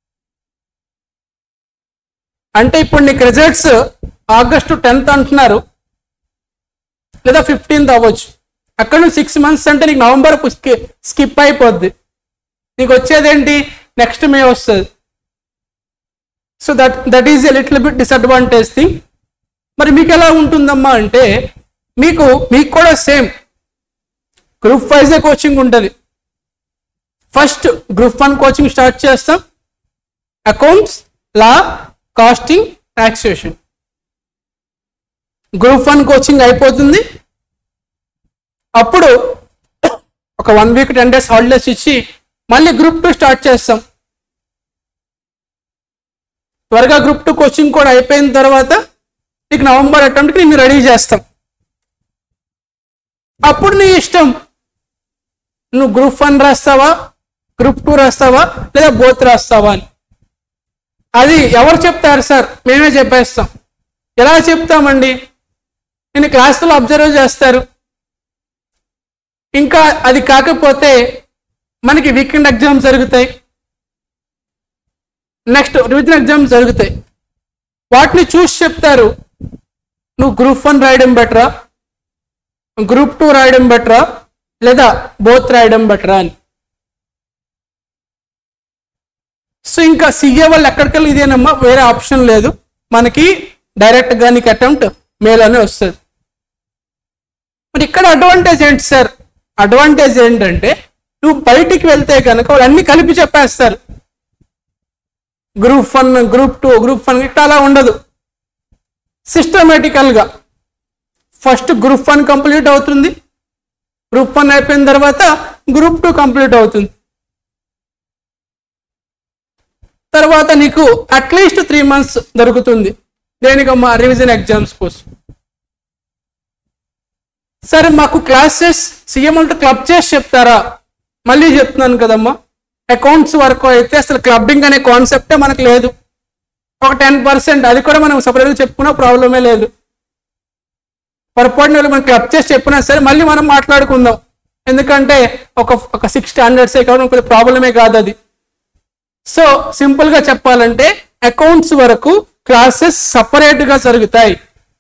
అంటే ఇప్పుడు నీకు రిజల్ట్స్ ఆగస్టు టెన్త్ అంటున్నారు లేదా ఫిఫ్టీన్త్ అవ్వచ్చు అక్కడ నువ్వు సిక్స్ మంత్స్ అంటే నీకు నవంబర్ స్కిప్ అయిపోద్ది నీకు వచ్చేదేంటి నెక్స్ట్ మే వస్తుంది so that that is a little bit disadvantage thing మరి మీకు ఎలా ఉంటుందమ్మా అంటే మీకు మీకు కూడా సేమ్ గ్రూప్ వైజే కోచింగ్ ఉంటుంది first group one coaching start చేస్తాం accounts law costing taxation group one coaching అయిపోతుంది అప్పుడు ఒక one week ten days holidays ఇచ్చి మళ్ళీ గ్రూప్ టూ స్టార్ట్ చేస్తాం త్వరగా గ్రూప్ టూ కోచింగ్ కూడా అయిపోయిన తర్వాత నీకు నవంబర్ అటెంప్ట్కి నిన్ను రెడీ చేస్తాం అప్పుడు నీ ఇష్టం నువ్వు గ్రూప్ వన్ రాస్తావా గ్రూప్ టూ రాస్తావా లేదా బోత్ రాస్తావా అని అది ఎవరు చెప్తారు సార్ మేమే చెప్పేస్తాం ఎలా చెప్తామండి నేను క్లాసులో అబ్జర్వ్ చేస్తారు ఇంకా అది కాకపోతే మనకి వీకెండ్ ఎగ్జామ్స్ జరుగుతాయి నెక్స్ట్ రివిజన్ ఎగ్జామ్స్ జరుగుతాయి వాటిని చూసి చెప్తారు నువ్వు గ్రూప్ వన్ రాయడం బెటరా గ్రూప్ టూ రాయడం బెటరా లేదా బోత్ రాయడం బెటరా అని సో ఇంకా సిఏ వాళ్ళు ఎక్కడికెళ్ళి ఇదేనమ్మా వేరే ఆప్షన్ లేదు మనకి డైరెక్ట్గా నీకు అటెంప్ట్ మేల్ అనే వస్తుంది మరి ఇక్కడ అడ్వాంటేజ్ ఏంటి సార్ అడ్వాంటేజ్ ఏంటంటే నువ్వు బయటికి వెళ్తే కనుక వాళ్ళు అన్ని కలిపి చెప్పేస్తారు group one group two group one ఇట్లా అలా ఉండదు సిస్టమేటికల్గా ఫస్ట్ గ్రూప్ వన్ కంప్లీట్ అవుతుంది గ్రూప్ వన్ అయిపోయిన తర్వాత గ్రూప్ టూ కంప్లీట్ అవుతుంది తర్వాత నీకు అట్లీస్ట్ త్రీ మంత్స్ దొరుకుతుంది దేనికమ్మా రివిజన్ ఎగ్జామ్స్ కోసం సరే మాకు క్లాసెస్ సీఎం అంటే క్లబ్ చేసి చెప్తారా మళ్ళీ చెప్తున్నాను కదమ్మా అకౌంట్స్ వరకు అయితే అసలు క్లబ్బింగ్ అనే కాన్సెప్టే మనకు లేదు ఒక టెన్ పర్సెంట్ అది కూడా మనం సపరేట్గా చెప్పుకున్నా ప్రాబ్లమే లేదు పొరపాటున మనం క్లబ్ చేసి చెప్పినా సరే మళ్ళీ మనం మాట్లాడుకుందాం ఎందుకంటే ఒక ఒక సిక్స్ స్టాండర్డ్సే కావడం కొద్దిగా ప్రాబ్లమే కాదు అది సో సింపుల్గా చెప్పాలంటే అకౌంట్స్ వరకు క్లాసెస్ సపరేట్గా జరుగుతాయి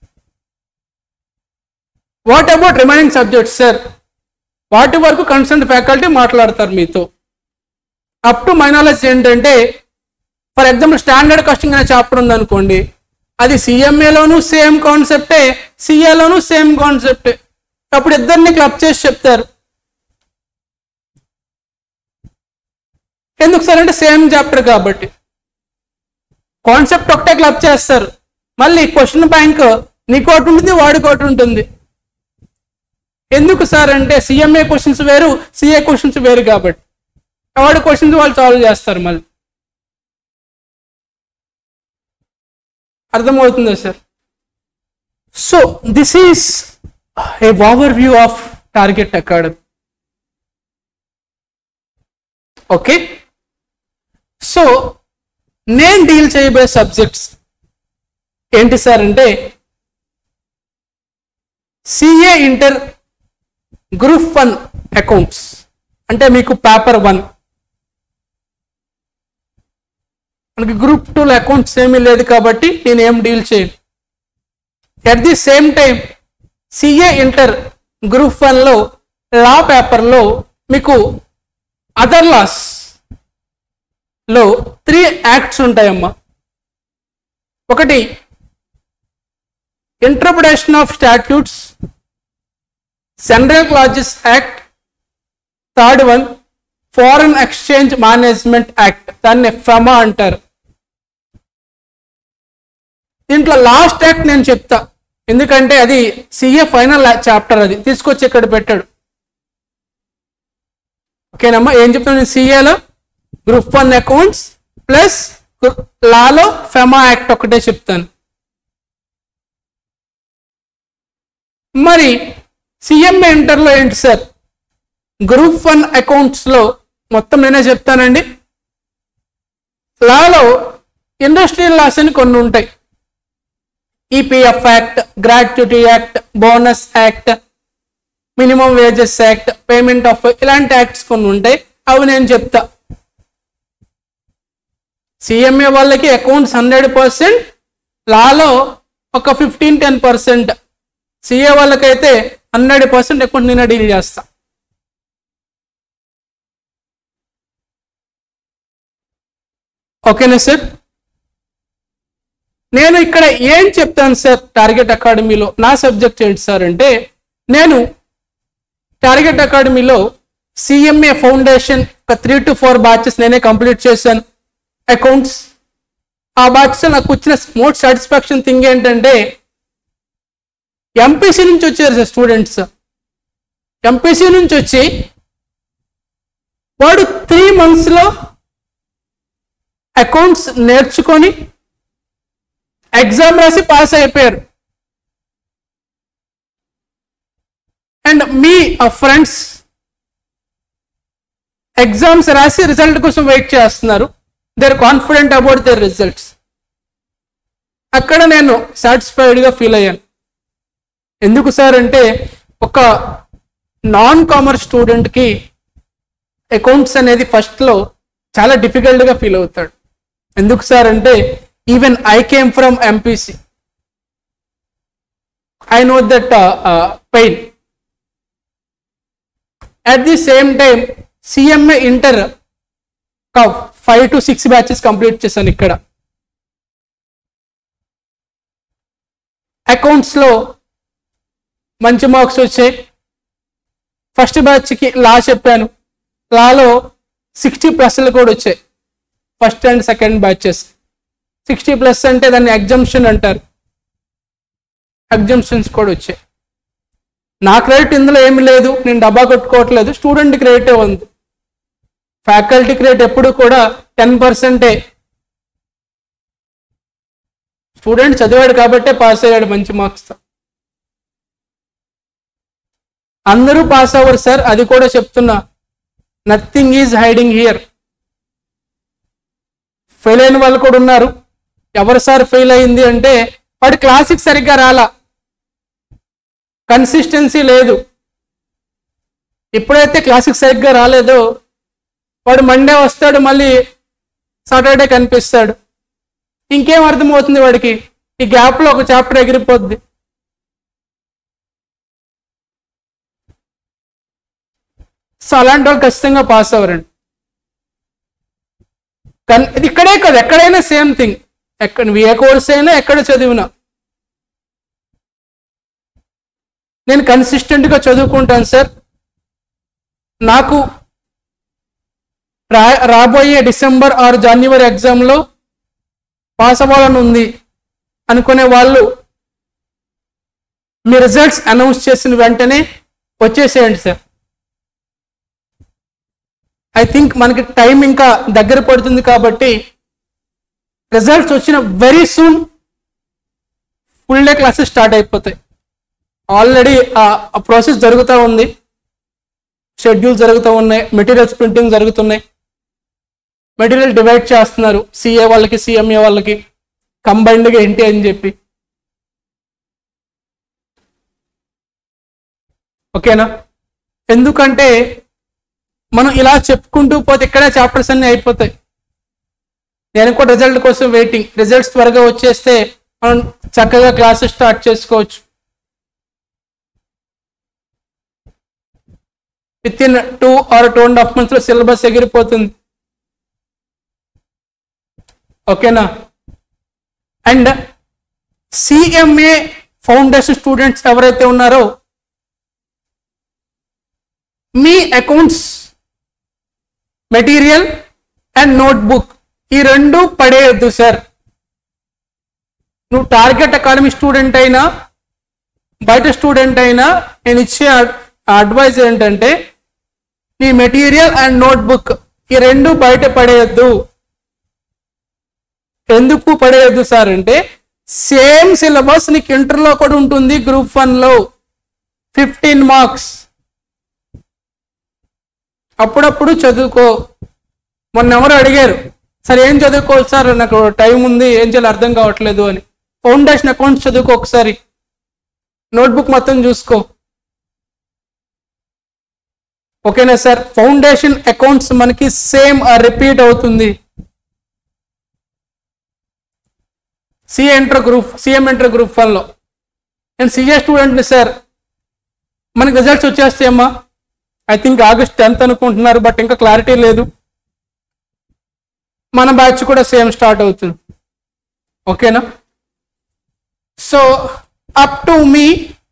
what about remaining subjects sir వాటి వరకు కన్సర్న్ ఫ్యాకల్టీ మాట్లాడతారు మీతో అప్ టు మైనాలజీ ఏంటంటే ఫర్ ఎగ్జాంపుల్ స్టాండర్డ్ కాస్టింగ్ అనే చాప్టర్ ఉందనుకోండి అది సిఎంఏలోను సేమ్ కాన్సెప్టే సిఏలోను సేమ్ కాన్సెప్టే అప్పుడు ఇద్దరిని క్లబ్ చేసి చెప్తారు ఎందుకు సార్ అంటే సేమ్ చాప్టర్ కాబట్టి కాన్సెప్ట్ ఒకటే క్లబ్ చేస్తారు మళ్ళీ క్వశ్చన్ బ్యాంక్ నీకోటి ఉంటుంది వాడికోటి ఉంటుంది ఎందుకు సార్ అంటే సిఎంఏ క్వశ్చన్స్ వేరు సిఏ క్వశ్చన్స్ వేరు కాబట్టి వాడి క్వశ్చన్స్ వాళ్ళు సాల్వ్ చేస్తారు మళ్ళీ అర్థమవుతుందా సార్ so this is a overview of Target Academy okay so నేను డీల్ చేయబోయే సబ్జెక్ట్స్ ఏంటి సార్ అంటే CA inter group one accounts అంటే మీకు పేపర్ వన్ మనకి గ్రూప్ టూలో అకౌంట్స్ ఏమీ లేదు కాబట్టి నేను ఏం డీల్ చేయను at the same time CA inter group వన్లో లా పేపర్లో మీకు అదర్ లాస్ లో త్రీ యాక్ట్స్ ఉంటాయమ్మా ఒకటి interpretation of statutes central clauses act third one foreign exchange management act దాన్ని ఫెమా అంటారు దీంట్లో లాస్ట్ యాక్ట్ నేను చెప్తా ఎందుకంటే అది సిఏ ఫైనల్ చాప్టర్ అది తీసుకొచ్చి ఇక్కడ పెట్టాడు ఓకేనమ్మా ఏం చెప్తాను నేను సిఏలో గ్రూప్ వన్ అకౌంట్స్ ప్లస్ లాలో ఫెమా యాక్ట్ ఒకటే చెప్తాను మరి సిఎంఏ ఇంటర్లో ఏంటి సార్ గ్రూప్ వన్ అకౌంట్స్లో మొత్తం నేనే చెప్తానండి లాలో ఇండస్ట్రియల్ లాస్ అని కొన్ని ఉంటాయి EPF act gratuity act bonus act minimum wages act payment of ఇలాంటి యాక్ట్స్ కొన్ని ఉంటాయి అవి నేను చెప్తా సిఎంఏ వాళ్ళకి అకౌంట్స్ హండ్రెడ్ పర్సెంట్ లాలో ఒక ఫిఫ్టీన్ టెన్ పర్సెంట్ సిఏ వాళ్ళకైతే హండ్రెడ్ పర్సెంట్ అకౌంట్ నేను డీల్ చేస్తా ఓకేనా సార్ నేను ఇక్కడ ఏం చెప్తాను సార్ టార్గెట్ అకాడమీలో నా సబ్జెక్ట్ ఏంటి సార్ అంటే నేను టార్గెట్ అకాడమీలో సిఎంఏ ఫౌండేషన్ ఒక త్రీ టు ఫోర్ బ్యాచెస్ నేనే కంప్లీట్ చేశాను అకౌంట్స్ ఆ బ్యాచెస్ నాకు వచ్చిన మోస్ట్ సాటిస్ఫాక్షన్ థింగ్ ఏంటంటే ఎంపీసీ నుంచి వచ్చారు సార్ స్టూడెంట్స్ ఎంపీసీ నుంచి వచ్చి వాడు త్రీ మంత్స్లో అకౌంట్స్ నేర్చుకొని ఎగ్జామ్ రాసి పాస్ అయిపోయారు అండ్ మీ ఫ్రెండ్స్ ఎగ్జామ్స్ రాసి రిజల్ట్ కోసం వెయిట్ చేస్తున్నారు they are confident about their results అక్కడ నేను సాటిస్ఫైడ్గా ఫీల్ అయ్యాను ఎందుకు సార్ అంటే ఒక నాన్ కామర్స్ స్టూడెంట్కి అకౌంట్స్ అనేది ఫస్ట్లో చాలా డిఫికల్ట్గా ఫీల్ అవుతాడు ఎందుకు సార్ అంటే even I came from MPC I know that pain at the same time CMA inter five to six batches complete చేశాను ఇక్కడ అకౌంట్స్లో మంచి మార్క్స్ వచ్చాయి ఫస్ట్ బ్యాచ్కి లా చెప్పాను లాలో సిక్స్టీ ప్లస్లు కూడా వచ్చాయి first and second batches sixty plus అంటే దాన్ని ఎగ్జంప్షన్ అంటారు ఎగ్జంప్షన్స్ కూడా వచ్చాయి నా క్రెడిట్ ఇందులో ఏమి లేదు నేను డబ్బా కొట్టుకోవట్లేదు స్టూడెంట్ క్రెడిటే ఉంది ఫ్యాకల్టీ క్రెడిట్ ఎప్పుడు కూడా టెన్ పర్సెంటే స్టూడెంట్ చదివాడు కాబట్టే పాస్ అయ్యాడు మంచి మార్క్స్తో అందరూ పాస్ అవ్వరు సార్ అది కూడా చెప్తున్నా nothing is hiding here fail అయిన వాళ్ళు కూడా ఉన్నారు ఎవరు సార్ ఫెయిల్ అయింది అంటే వాడి క్లాసిక్ సరిగ్గా రాలా కన్సిస్టెన్సీ లేదు ఎప్పుడైతే క్లాసిక్ సరిగ్గా రాలేదో వాడు మండే వస్తాడు మళ్ళీ సాటర్డే కనిపిస్తాడు ఇంకేం అర్థమవుతుంది వాడికి ఈ గ్యాప్లో ఒక చాప్టర్ ఎగిరిపోద్ది సో అలాంటి వాళ్ళు ఖచ్చితంగా పాస్ అవ్వరండి కన్ ఇది ఇక్కడే కాదు ఎక్కడైనా సేమ్ థింగ్ ఎక్కడ నువ్వు ఏ కోర్స్ అయినా ఎక్కడ చదివినా నేను కన్సిస్టెంట్గా చదువుకుంటాను సార్ నాకు రా రాబోయే డిసెంబర్ ఆరు జనవరి ఎగ్జామ్లో పాస్ అవ్వాలని ఉంది అనుకునే వాళ్ళు మీ రిజల్ట్స్ అనౌన్స్ చేసిన వెంటనే వచ్చేసేయండి సార్ ఐ థింక్ మనకి టైం ఇంకా దగ్గర పడుతుంది కాబట్టి రిజల్ట్స్ వచ్చిన very soon full day classes start అయిపోతాయి ఆల్రెడీ ఆ ప్రాసెస్ జరుగుతూ ఉంది షెడ్యూల్ జరుగుతూ ఉన్నాయి మెటీరియల్స్ ప్రింటింగ్ జరుగుతున్నాయి మెటీరియల్ డివైడ్ చేస్తున్నారు సిఏ వాళ్ళకి సిఎంఏ వాళ్ళకి కంబైన్డ్గా ఏంటి అని చెప్పి ఓకేనా ఎందుకంటే మనం ఇలా చెప్పుకుంటూ పోతే ఇక్కడే చాప్టర్స్ అన్ని అయిపోతాయి నేను కూడా రిజల్ట్ కోసం వెయిటింగ్ రిజల్ట్స్ త్వరగా వచ్చేస్తే మనం చక్కగా క్లాసెస్ స్టార్ట్ చేసుకోవచ్చు within two or two and half మంత్స్లో సిలబస్ ఎగిరిపోతుంది ఓకేనా అండ్ సిఎంఏ ఫౌండేషన్ స్టూడెంట్స్ ఎవరైతే ఉన్నారో మీ అకౌంట్స్ మెటీరియల్ అండ్ నోట్బుక్ ఈ రెండు పడేయద్దు సార్ నువ్వు టార్గెట్ అకాడమీ స్టూడెంట్ అయినా బయట స్టూడెంట్ అయినా నేను ఇచ్చే అడ్వైజ్ ఏంటంటే నీ మెటీరియల్ అండ్ నోట్బుక్ ఈ రెండు బయట పడేయద్దు ఎందుకు పడేయద్దు సార్ అంటే సేమ్ సిలబస్ నీకు ఇంటర్లో కూడా ఉంటుంది గ్రూప్ వన్లో ఫిఫ్టీన్ మార్క్స్ అప్పుడప్పుడు చదువుకో మొన్న ఎవరు అడిగారు సార్ ఏం చదువుకోవాలి సార్ నాకు టైం ఉంది ఏం చేయాలి అర్థం కావట్లేదు అని ఫౌండేషన్ అకౌంట్స్ చదువుకో ఒకసారి నోట్బుక్ మొత్తం చూసుకో ఓకేనా సార్ ఫౌండేషన్ అకౌంట్స్ మనకి సేమ్ రిపీట్ అవుతుంది C inter group CM inter group వన్లో నేను సిఏ స్టూడెంట్ని సార్ మనకి రిజల్ట్స్ వచ్చేస్తాయమ్మా ఐ థింక్ ఆగస్ట్ టెన్త్ అనుకుంటున్నారు బట్ ఇంకా క్లారిటీ లేదు మన బ్యాచ్ కూడా సేమ్ స్టార్ట్ అవుతుంది ఓకేనా so up to me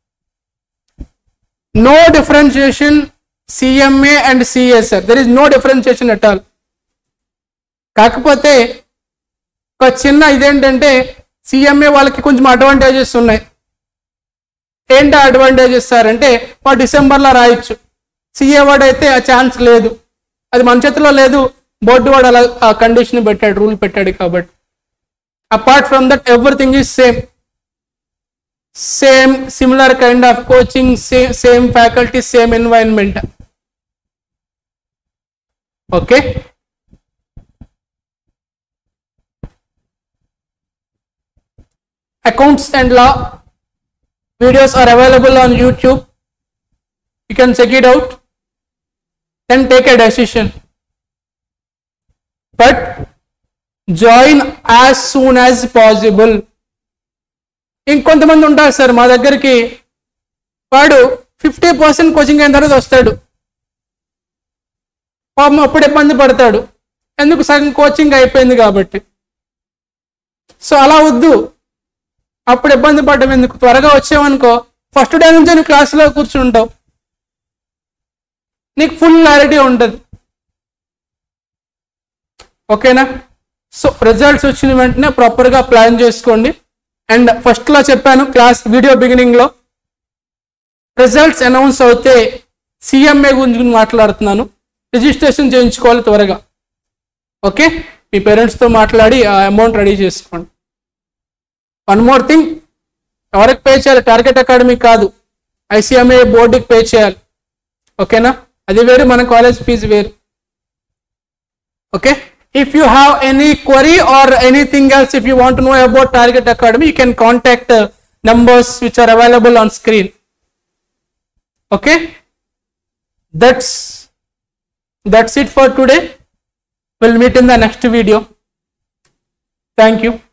no differentiation CMA and CSR there is no differentiation at all కాకపోతే ఒక చిన్న ఇదేంటంటే సిఎంఏ వాళ్ళకి కొంచెం అడ్వాంటేజెస్ ఉన్నాయి ఏంటి అడ్వాంటేజెస్ సార్ అంటే వాడు డిసెంబర్లో రాయొచ్చు సిఏ వాడు అయితే ఆ ఛాన్స్ లేదు అది మన చేతిలో లేదు బోర్డు వాడు అలా ఆ కండిషన్ పెట్టాడు రూల్ పెట్టాడు కాబట్టి apart from that everything is same same similar kind of coaching same same faculty same environment okay accounts and law videos are available on youtube you can check it out then take a decision but join as soon as possible ఇంకొంతమంది ఉంటారు sir మా దగ్గరికి వాడు fifty percent coaching అయిన తర్వాత వస్తాడు పాపం అప్పుడు ఇబ్బంది పడతాడు ఎందుకు సగం కోచింగ్ అయిపోయింది కాబట్టి సో అలా వద్దు అప్పుడు ఇబ్బంది పడడం ఎందుకు త్వరగా వచ్చావనుకో ఫస్ట్ డే నుంచి నువ్వు క్లాసులో కూర్చుంటావు నీకు ఫుల్ క్లారిటీ ఉంటుంది ఓకేనా సో రిజల్ట్స్ వచ్చిన వెంటనే ప్రాపర్గా ప్లాన్ చేసుకోండి అండ్ ఫస్ట్లో చెప్పాను క్లాస్ వీడియో బిగినింగ్లో రిజల్ట్స్ అనౌన్స్ అవుతే సిఎంఏ గురించి మాట్లాడుతున్నాను రిజిస్ట్రేషన్ చేయించుకోవాలి త్వరగా ఓకే మీ పేరెంట్స్తో మాట్లాడి ఆ అమౌంట్ రెడీ చేసుకోండి వన్ మోర్ థింగ్ ఎవరికి పే చేయాలి టార్గెట్ అకాడమీ కాదు ఐసీఎంఏ బోర్డుకి పే చేయాలి ఓకేనా అది వేరు మన కాలేజ్ ఫీజు వేరు okay if you have any query or anything else if you want know about target academy you can contact numbers which are available on screen okay that's that's it for today we'll meet in the next video thank you